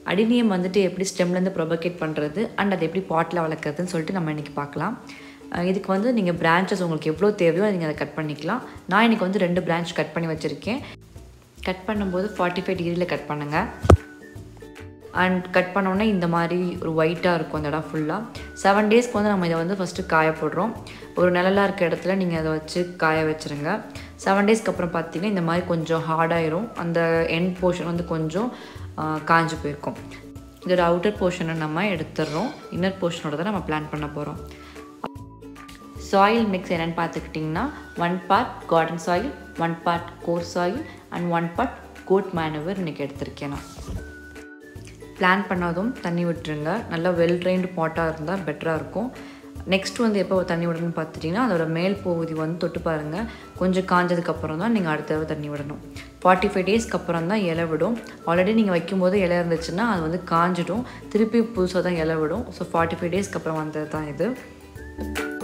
adenium வந்துட்டு எப்படி ஸ்டெம்லேருந்து propagate பண்ணுறது அண்ட் அதை எப்படி பாட்டில் வளர்க்குறதுன்னு சொல்லிட்டு நம்ம இன்றைக்கி பார்க்கலாம் அஹ் இதுக்கு வந்து நீங்கள் பிரான்ச்சஸ் உங்களுக்கு எவ்வளோ தேவையோ நீங்கள் அதை கட் பண்ணிக்கலாம் நான் இன்றைக்கி வந்து ரெண்டு பிரான்ச் கட் பண்ணி வச்சுருக்கேன் கட் பண்ணும்போது ஃபார்ட்டி ஃபைவ் டிகிரியில் கட் பண்ணுங்கள் அண்ட் கட் பண்ணோன்னே இந்த மாதிரி ஒரு ஒயிட்டாக இருக்கும் அந்த இடம் ஃபுல்லாக செவன் டேஸ்க்கு வந்து நம்ம இதை வந்து ஃபஸ்ட்டு காய போடுறோம் ஒரு நிழலாக இருக்க இடத்துல நீங்கள் அதை வச்சு காய வச்சுருங்க செவன் டேஸ்க்கு அப்புறம் பார்த்தீங்கன்னா இந்த மாதிரி கொஞ்சம் ஹார்டாயிரும் அந்த எண்ட் போர்ஷன் வந்து கொஞ்சம் ஆஹ், காஞ்சு போயிருக்கும் இதோட அவுட்டர் போர்ஷனை நம்ம எடுத்துடுறோம் இன்னர் போர்ஷனோட தான் நம்ம பிளான் பண்ண போகிறோம் சாயில் மிக்ஸ் என்னென்னு பார்த்துக்கிட்டிங்கன்னா one part garden soil one part coir soil and one part goat manure இன்றைக்கி எடுத்திருக்கேன் நான் பிளான் பண்ணதும் தண்ணி விட்டுருங்க நல்லா வெல் ட்ரைன்டு பாட்டாக இருந்தால் பெட்டராக இருக்கும் நெக்ஸ்ட் வந்து எப்போ தண்ணி விடணும்னு பார்த்துட்டிங்கன்னா அதோட மேல் பகுதி வந்து தொட்டு பாருங்கள் கொஞ்சம் காஞ்சதுக்கப்புறம் தான் நீங்கள் அடுத்த தடவை தண்ணி விடணும் ஃபார்ட்டி ஃபைவ் டேஸ்க்கு அப்புறம் தான் இலை விடும் ஆல்ரெடி நீங்கள் வைக்கும்போது இலை இருந்துச்சுன்னா அது வந்து காஞ்சிடும் திருப்பி புதுசாக தான் இலை விடும் ஸோ ஃபார்ட்டி ஃபைவ் டேஸ்க்கு அப்புறம் வந்தது தான் இது